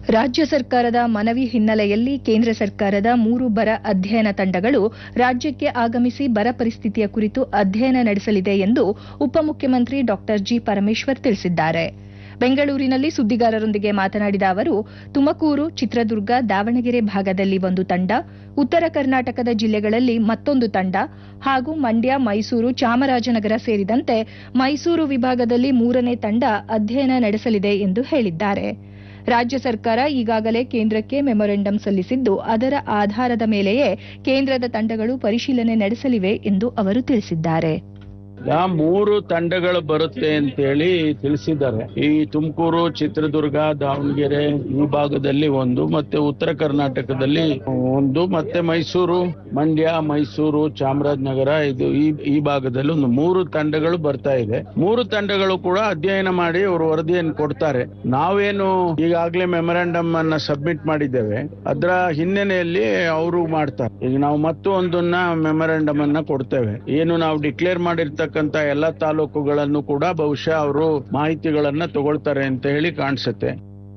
ರಾಜ್ಯ ಸರ್ಕಾರದ ಮನವಿ ಹಿನ್ನೆಲೆಯಲ್ಲಿ ಕೇಂದ್ರ ಸರ್ಕಾರದ ಮೂರು ಬರ ಅಧ್ಯಯನ ತಂಡಗಳು ರಾಜ್ಯಕ್ಕೆ ಆಗಮಿಸಿ ಬರ ಪರಿಸ್ಥಿತಿಯ ಕುರಿತು ಅಧ್ಯಯನ ನಡೆಸಲಿದೆ ಎಂದು ಉಪಮುಖ್ಯಮಂತ್ರಿ ಡಾ ಜಿ ಪರಮೇಶ್ವರ್ ತಿಳಿಸಿದ್ದಾರೆ ಬೆಂಗಳೂರಿನಲ್ಲಿ ಸುದ್ದಿಗಾರರೊಂದಿಗೆ ಮಾತನಾಡಿದ ಅವರು ತುಮಕೂರು ಚಿತ್ರದುರ್ಗ ದಾವಣಗೆರೆ ಭಾಗದಲ್ಲಿ ಒಂದು ತಂಡ ಉತ್ತರ ಕರ್ನಾಟಕದ ಜಿಲ್ಲೆಗಳಲ್ಲಿ ಮತ್ತೊಂದು ತಂಡ ಹಾಗೂ ಮಂಡ್ಯ ಮೈಸೂರು ಚಾಮರಾಜನಗರ ಸೇರಿದಂತೆ ಮೈಸೂರು ವಿಭಾಗದಲ್ಲಿ ಮೂರನೇ ತಂಡ ಅಧ್ಯಯನ ನಡೆಸಲಿದೆ ಎಂದು ಹೇಳಿದ್ದಾರೆ ರಾಜ್ಯ ಸರ್ಕಾರ ಈಗಾಗಲೇ ಕೇಂದ್ರಕ್ಕೆ ಮೆಮೊರೆಂಡಂ ಸಲ್ಲಿಸಿದ್ದು ಅದರ ಆಧಾರದ ಮೇಲೆಯೇ ಕೇಂದ್ರದ ತಂಡಗಳು ಪರಿಶೀಲನೆ ನಡೆಸಲಿವೆ ಎಂದು ಅವರು ತಿಳಿಸಿದ್ದಾರೆ ಯಾ ಮೂರು ತಂಡಗಳು ಬರುತ್ತೆ ಅಂತೇಳಿ ತಿಳಿಸಿದ್ದಾರೆ ಈ ತುಮಕೂರು ಚಿತ್ರದುರ್ಗ ದಾವಣಗೆರೆ ಈ ಭಾಗದಲ್ಲಿ ಒಂದು ಮತ್ತೆ ಉತ್ತರ ಕರ್ನಾಟಕದಲ್ಲಿ ಒಂದು ಮತ್ತೆ ಮೈಸೂರು ಮಂಡ್ಯ ಮೈಸೂರು ಚಾಮರಾಜನಗರ ಇದು ಈ ಈ ಭಾಗದಲ್ಲಿ ಒಂದು ಮೂರು ತಂಡಗಳು ಬರ್ತಾ ಇದೆ ಮೂರು ತಂಡಗಳು ಕೂಡ ಅಧ್ಯಯನ ಮಾಡಿ ಅವರು ವರದಿಯನ್ನು ಕೊಡ್ತಾರೆ ನಾವೇನು ಈಗಾಗಲೇ ಮೆಮೊರಾಂಡಮ್ ಅನ್ನ ಸಬ್ಮಿಟ್ ಮಾಡಿದ್ದೇವೆ ಅದರ ಹಿನ್ನೆಲೆಯಲ್ಲಿ ಅವರು ಮಾಡ್ತಾರೆ ಈಗ ನಾವು ಮತ್ತೊಂದನ್ನ ಮೆಮೊರಾಂಡಮ್ ಅನ್ನ ಕೊಡ್ತೇವೆ ಏನು ನಾವು ಡಿಕ್ಲೇರ್ ಮಾಡಿರ್ತಕ್ಕಂತ ಎಲ್ಲಾ ತಾಲೂಕುಗಳನ್ನು ಕೂಡ ಬಹುಶಃ ಅವರು ಮಾಹಿತಿಗಳನ್ನ ತಗೊಳ್ತಾರೆ ಅಂತ ಹೇಳಿ ಕಾಣಿಸುತ್ತೆ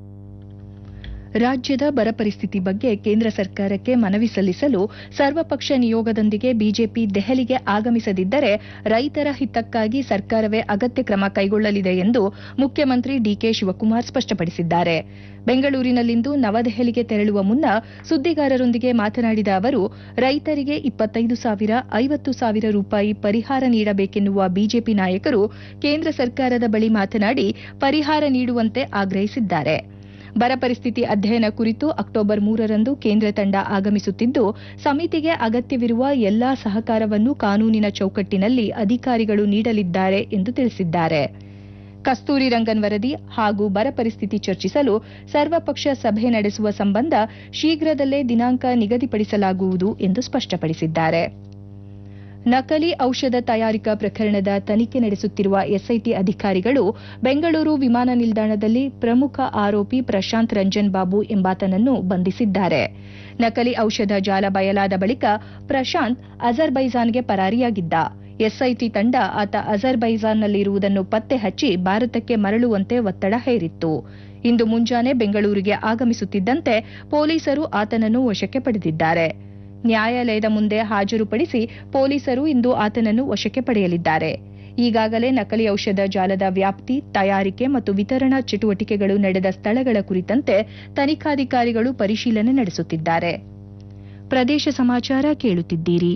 ರಾಜ್ಯದ ಬರ ಪರಿಸ್ಥಿತಿ ಬಗ್ಗೆ ಕೇಂದ್ರ ಸರ್ಕಾರಕ್ಕೆ ಮನವಿ ಸಲ್ಲಿಸಲು ಸರ್ವಪಕ್ಷ ನಿಯೋಗದೊಂದಿಗೆ ಬಿಜೆಪಿ ದೆಹಲಿಗೆ ಆಗಮಿಸದಿದ್ದರೆ ರೈತರ ಹಿತಕ್ಕಾಗಿ ಸರ್ಕಾರವೇ ಅಗತ್ಯ ಕ್ರಮ ಕೈಗೊಳ್ಳಲಿದೆ ಎಂದು ಮುಖ್ಯಮಂತ್ರಿ ಡಿಕೆ ಶಿವಕುಮಾರ್ ಸ್ಪಷ್ಟಪಡಿಸಿದ್ದಾರೆ ಬೆಂಗಳೂರಿನಲ್ಲಿಂದು ನವದೆಹಲಿಗೆ ತೆರಳುವ ಮುನ್ನ ಸುದ್ದಿಗಾರರೊಂದಿಗೆ ಮಾತನಾಡಿದ ಅವರು ರೈತರಿಗೆ ಇಪ್ಪತ್ತೈದು ಸಾವಿರ ಐವತ್ತು ಸಾವಿರ ರೂಪಾಯಿ ಪರಿಹಾರ ನೀಡಬೇಕೆನ್ನುವ ಬಿಜೆಪಿ ನಾಯಕರು ಕೇಂದ್ರ ಸರ್ಕಾರದ ಬಳಿ ಮಾತನಾಡಿ ಪರಿಹಾರ ನೀಡುವಂತೆ ಆಗ್ರಹಿಸಿದ್ದಾರೆ ಬರ ಪರಿಸ್ಥಿತಿ ಅಧ್ಯಯನ ಕುರಿತು ಅಕ್ಟೋಬರ್ ಮೂರರಂದು ಕೇಂದ್ರ ತಂಡ ಆಗಮಿಸುತ್ತಿದ್ದು ಸಮಿತಿಗೆ ಅಗತ್ಯವಿರುವ ಎಲ್ಲಾ ಸಹಕಾರವನ್ನು ಕಾನೂನಿನ ಚೌಕಟ್ಟಿನಲ್ಲಿ ಅಧಿಕಾರಿಗಳು ನೀಡಲಿದ್ದಾರೆ ಎಂದು ತಿಳಿಸಿದ್ದಾರೆ ಕಸ್ತೂರಿ ರಂಗನ್ ವರದಿ ಹಾಗೂ ಬರ ಪರಿಸ್ಥಿತಿ ಚರ್ಚಿಸಲು ಸರ್ವಪಕ್ಷ ಸಭೆ ನಡೆಸುವ ಸಂಬಂಧ ಶೀಘ್ರದಲ್ಲೇ ದಿನಾಂಕ ನಿಗದಿಪಡಿಸಲಾಗುವುದು ಎಂದು ಸ್ಪಷ್ಟಪಡಿಸಿದ್ದಾರೆ ನಕಲಿ ಔಷಧ ತಯಾರಿಕಾ ಪ್ರಕರಣದ ತನಿಖೆ ನಡೆಸುತ್ತಿರುವ ಎಸ್ಐಟಿ ಅಧಿಕಾರಿಗಳು ಬೆಂಗಳೂರು ವಿಮಾನ ನಿಲ್ದಾಣದಲ್ಲಿ ಪ್ರಮುಖ ಆರೋಪಿ ಪ್ರಶಾಂತ್ ರಂಜನ್ ಬಾಬು ಎಂಬಾತನನ್ನು ಬಂಧಿಸಿದ್ದಾರೆ ನಕಲಿ ಔಷಧ ಜಾಲ ಬಯಲಾದ ಬಳಿಕ ಪ್ರಶಾಂತ್ ಅಜರ್ಬೈಜಾನ್ಗೆ ಪರಾರಿಯಾಗಿದ್ದ ಎಸ್ಐಟಿ ತಂಡ ಆತ ಅಜರ್ಬೈಜಾನ್ನಲ್ಲಿರುವುದನ್ನು ಪತ್ತೆ ಹಚ್ಚಿ ಭಾರತಕ್ಕೆ ಮರಳುವಂತೆ ಒತ್ತಡ ಹೇರಿತ್ತು ಇಂದು ಮುಂಜಾನೆ ಬೆಂಗಳೂರಿಗೆ ಆಗಮಿಸುತ್ತಿದ್ದಂತೆ ಪೊಲೀಸರು ಆತನನ್ನು ವಶಕ್ಕೆ ಪಡೆದಿದ್ದಾರೆ ನ್ಯಾಯಾಲಯದ ಮುಂದೆ ಹಾಜರುಪಡಿಸಿ ಪೊಲೀಸರು ಇಂದು ಆತನನ್ನು ವಶಕ್ಕೆ ಪಡೆಯಲಿದ್ದಾರೆ ಈಗಾಗಲೇ ನಕಲಿ ಔಷಧ ಜಾಲದ ವ್ಯಾಪ್ತಿ ತಯಾರಿಕೆ ಮತ್ತು ವಿತರಣಾ ಚಟುವಟಿಕೆಗಳು ನಡೆದ ಸ್ಥಳಗಳ ಕುರಿತಂತೆ ತನಿಖಾಧಿಕಾರಿಗಳು ಪರಿಶೀಲನೆ ನಡೆಸುತ್ತಿದ್ದಾರೆ ಪ್ರದೇಶ ಸಮಾಚಾರ ಕೇಳುತ್ತಿದ್ದೀರಿ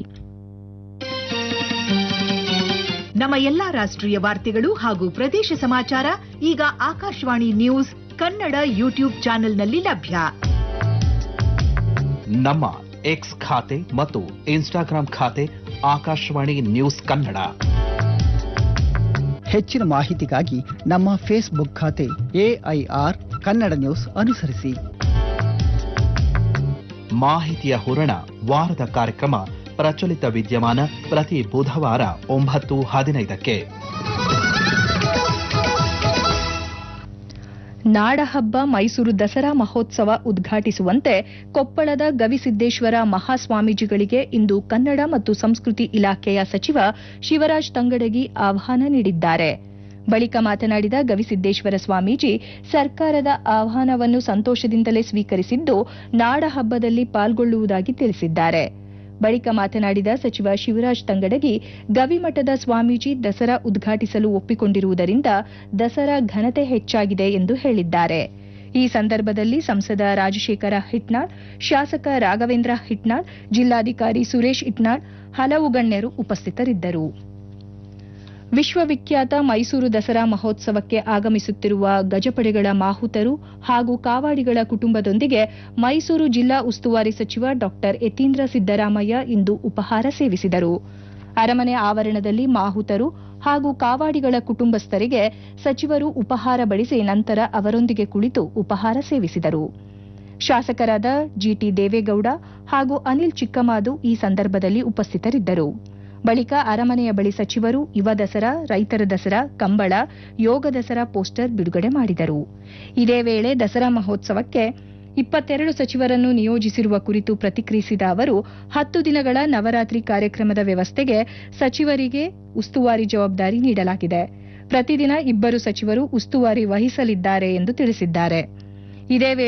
ನಮ್ಮ ಎಲ್ಲಾ ರಾಷ್ಟ್ರೀಯ ವಾರ್ತೆಗಳು ಹಾಗೂ ಪ್ರದೇಶ ಸಮಾಚಾರ ಈಗ ಆಕಾಶವಾಣಿ ನ್ಯೂಸ್ ಕನ್ನಡ ಯೂಟ್ಯೂಬ್ ಚಾನೆಲ್ನಲ್ಲಿ ಲಭ್ಯ ನಮ್ಮ ಎಕ್ಸ್ ಖಾತೆ ಮತ್ತು ಇನ್ಸ್ಟಾಗ್ರಾಂ ಖಾತೆ ಆಕಾಶವಾಣಿ ನ್ಯೂಸ್ ಕನ್ನಡ ಹೆಚ್ಚಿನ ಮಾಹಿತಿಗಾಗಿ ನಮ್ಮ ಫೇಸ್ಬುಕ್ ಖಾತೆ ಎಐಆರ್ ಕನ್ನಡ ನ್ಯೂಸ್ ಅನುಸರಿಸಿ ಮಾಹಿತಿಯ ಹೂರಣ ವಾರದ ಕಾರ್ಯಕ್ರಮ ಪ್ರಚಲಿತ ವಿದ್ಯಮಾನ ಪ್ರತಿ ಬುಧವಾರ ಒಂಬತ್ತು ಹದಿನೈದಕ್ಕೆ ನಾಡಹಬ್ಬ ಮೈಸೂರು ದಸರಾ ಮಹೋತ್ಸವ ಉದ್ಘಾಟಿಸುವಂತೆ ಕೊಪ್ಪಳದ ಗವಿಸಿದ್ದೇಶ್ವರ ಮಹಾಸ್ವಾಮೀಜಿಗಳಿಗೆ ಇಂದು ಕನ್ನಡ ಮತ್ತು ಸಂಸ್ಕೃತಿ ಇಲಾಖೆಯ ಸಚಿವ ಶಿವರಾಜ್ ತಂಗಡಗಿ ಆಹ್ವಾನ ನೀಡಿದ್ದಾರೆ ಬಳಿಕ ಮಾತನಾಡಿದ ಗವಿಸಿದ್ದೇಶ್ವರ ಸ್ವಾಮೀಜಿ ಸರ್ಕಾರದ ಆಹ್ವಾನವನ್ನು ಸಂತೋಷದಿಂದಲೇ ಸ್ವೀಕರಿಸಿದ್ದು ನಾಡಹಬ್ಬದಲ್ಲಿ ಪಾಲ್ಗೊಳ್ಳುವುದಾಗಿ ತಿಳಿಸಿದ್ದಾರೆ ಬಳಿಕ ಮಾತನಾಡಿದ ಸಚಿವ ಶಿವರಾಜ್ ತಂಗಡಗಿ ಗವಿಮಠದ ಸ್ವಾಮೀಜಿ ದಸರಾ ಉದ್ಘಾಟಿಸಲು ಒಪ್ಪಿಕೊಂಡಿರುವುದರಿಂದ ದಸರಾ ಘನತೆ ಹೆಚ್ಚಾಗಿದೆ ಎಂದು ಹೇಳಿದ್ದಾರೆ ಈ ಸಂದರ್ಭದಲ್ಲಿ ಸಂಸದ ರಾಜಶೇಖರ ಹಿಟ್ನಾಳ್ ಶಾಸಕ ರಾಘವೇಂದ್ರ ಹಿಟ್ನಾಳ್ ಜಿಲ್ಲಾಧಿಕಾರಿ ಸುರೇಶ್ ಇಟ್ನಾಳ್ ಹಲವು ಗಣ್ಯರು ಉಪಸ್ಥಿತರಿದ್ದರು ವಿಶ್ವವಿಖ್ಯಾತ ಮೈಸೂರು ದಸರಾ ಮಹೋತ್ಸವಕ್ಕೆ ಆಗಮಿಸುತ್ತಿರುವ ಗಜಪಡೆಗಳ ಮಾಹುತರು ಹಾಗೂ ಕಾವಾಡಿಗಳ ಕುಟುಂಬದೊಂದಿಗೆ ಮೈಸೂರು ಜಿಲ್ಲಾ ಉಸ್ತುವಾರಿ ಸಚಿವ ಡಾ ಯತೀಂದ್ರ ಸಿದ್ದರಾಮಯ್ಯ ಇಂದು ಉಪಹಾರ ಸೇವಿಸಿದರು ಅರಮನೆ ಆವರಣದಲ್ಲಿ ಮಾಹುತರು ಹಾಗೂ ಕಾವಾಡಿಗಳ ಕುಟುಂಬಸ್ಥರಿಗೆ ಸಚಿವರು ಉಪಹಾರ ಬಡಿಸಿ ನಂತರ ಅವರೊಂದಿಗೆ ಕುಳಿತು ಉಪಹಾರ ಸೇವಿಸಿದರು ಶಾಸಕರಾದ ಜಿಟಿ ದೇವೇಗೌಡ ಹಾಗೂ ಅನಿಲ್ ಚಿಕ್ಕಮಾದು ಈ ಸಂದರ್ಭದಲ್ಲಿ ಉಪಸ್ಥಿತರಿದ್ದರು ಬಳಿಕ ಅರಮನೆಯ ಬಳಿ ಸಚಿವರು ಯುವ ದಸರಾ ರೈತರ ದಸರಾ ಕಂಬಳ ಯೋಗ ದಸರಾ ಪೋಸ್ಟರ್ ಬಿಡುಗಡೆ ಮಾಡಿದರು ಇದೇ ವೇಳೆ ದಸರಾ ಮಹೋತ್ಸವಕ್ಕೆ ಇಪ್ಪತ್ತೆರಡು ಸಚಿವರನ್ನು ನಿಯೋಜಿಸಿರುವ ಕುರಿತು ಪ್ರತಿಕ್ರಿಯಿಸಿದ ಅವರು ಹತ್ತು ದಿನಗಳ ನವರಾತ್ರಿ ಕಾರ್ಯಕ್ರಮದ ವ್ಯವಸ್ಥೆಗೆ ಸಚಿವರಿಗೆ ಉಸ್ತುವಾರಿ ಜವಾಬ್ದಾರಿ ನೀಡಲಾಗಿದೆ ಪ್ರತಿದಿನ ಇಬ್ಬರು ಸಚಿವರು ಉಸ್ತುವಾರಿ ವಹಿಸಲಿದ್ದಾರೆ ಎಂದು ತಿಳಿಸಿದ್ದಾರೆ ಇದೇ ವೇಳೆ